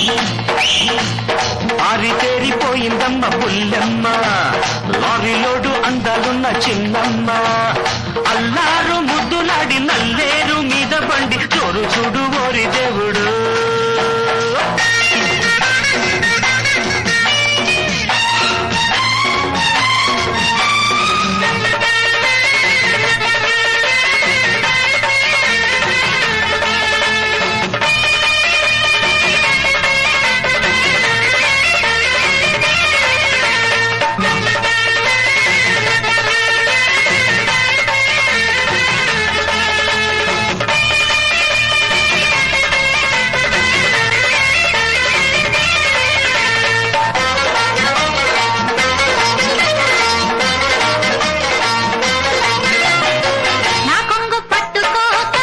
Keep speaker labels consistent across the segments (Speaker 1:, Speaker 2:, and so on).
Speaker 1: ఆరితేరిపోయిందమ్మ పుల్లమ్మ లారీలోడు అందాలున్న చిన్నమ్మ అల్లారు ముద్దులాడి నల్లేరు మీద బండి చోరు చూడు ఓరి దేవుడు
Speaker 2: నా కొంగు పట్టుకోక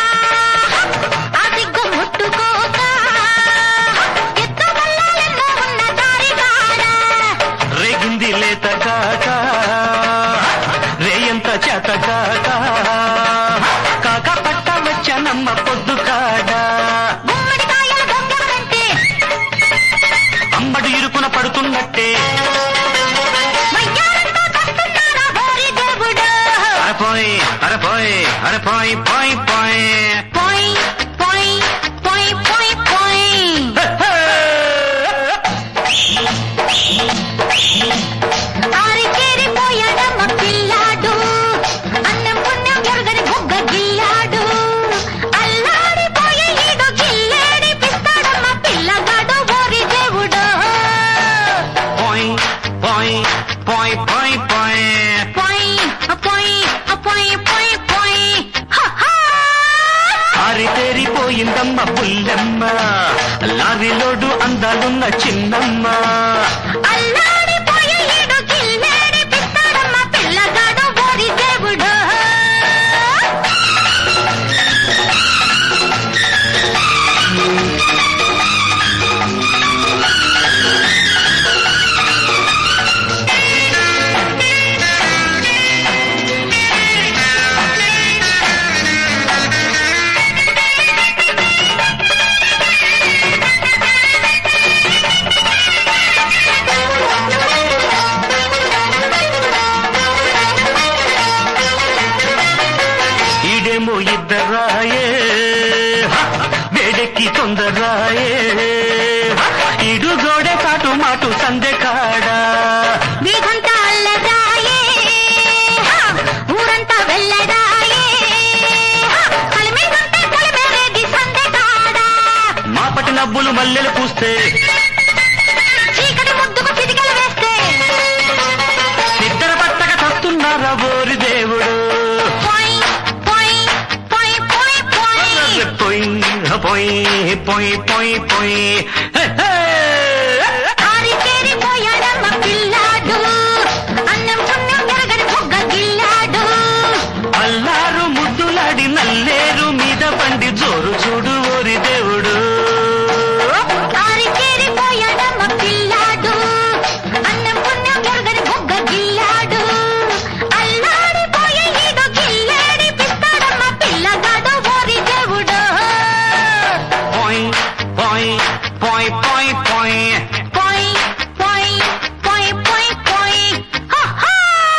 Speaker 2: ఆ సిగ్గు ముట్టుకోక ఎత్తు బల్లాలెన్నో ఉన్న దారిగాడ
Speaker 1: రేగింది లేత కాక రేయంత చేత కాక కాక పట్ట వచ్చనమ్మ పొద్దు కాడా
Speaker 2: గుమ్మడికాయల దొంగలంటే
Speaker 1: అమ్మడు ఇరుకున పడుతున్నట్టే
Speaker 2: వయ్యారంతో కస్తున్నారా ఓరి దేవుడు
Speaker 1: అరపోయ్ అరపోయ్ అరపోయ్ పోయ్ పోయ్
Speaker 2: పోయ్ పోయ్ పోయ్ పోయ్ పోయ్ ఆరికేరిపోయాడమ్మ పిల్లాడు అన్నం పుణ్యం ఎరగని బుగ్గ గిల్లాడు అల్లాడిపోయే ఈడు గిల్లేడి పిస్తాడమ్మ పిల్లగాడు ఓరి దేవుడు
Speaker 1: పోయ్ పోయ్ పోయ్ పోయ్ పోయ్
Speaker 2: పోయ్ పోయ్ పోయ్ పోయ్ పోయ్ హహా
Speaker 1: ఆరితేరిపోయిందమ్మ పుల్లమ్మ లారీలోడు అందాలున్న చిన్నమ్మ
Speaker 2: అల్లాడిపోయే ఈడు గిల్లేడి పిస్తాడమ్మ పిల్లగాడు ఓరి దేవుడు
Speaker 1: ఈడేమో ఇద్దరాయే హ! వేడెక్కి తొందరాయే హ! ఈడు గోడె కాటు మాటు సందె కాడా
Speaker 2: వీధంతా అల్లదాయే హా! ఊరంతా వెళ్ళడాయే హా! కలిమేదంటే కలిమేరేగి సందెకాడా
Speaker 1: మాపటి నవ్వులు మల్లెలు పూస్తే
Speaker 2: చీకటి ముద్దుకు చిటికలు వేస్తే
Speaker 1: ఇద్దరు పట్టక తస్తున్నారా ఓరి దేవుడు
Speaker 2: పోయ్ పోయ్ పోయ్ పోయ్ పోయ్
Speaker 1: పోయి పోయి పోయి పోయి పోయి హే, హే!
Speaker 2: ఆరితేరిపోయాడమ్మ పిల్లాడు అన్నం పుణ్యం ఎరగని బుగ్గ గిల్లాడు
Speaker 1: అల్లారు ముద్దులాడి నల్లేరు మీద బండి జోరు చూడు ఓరి దేవుడు
Speaker 2: ఆరితేరిపోయాడమ్మ పిల్లాడు అన్నం పుణ్యం ఎరగని బుగ్గ గిల్లాడు అల్లాడిపోయే ఈడు గిల్లేడి పిస్తాడమ్మ పిల్లగాడు ఓరి దేవుడు
Speaker 1: పోయి పోయి పోయి పోయి పోయి
Speaker 2: పోయ్ పోయ్ పోయ్ పోయ్ పోయ్ హహా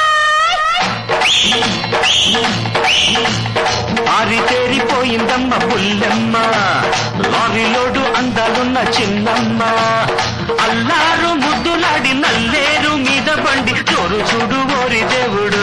Speaker 1: ఆరితేరిపోయిందమ్మ పుల్లమ్మ లారీలోడు అందాలున్న చిన్నమ్మ అల్లారు ముద్దులాడి నల్లేరు మీద బండి జోరు చూడు ఓరి దేవుడు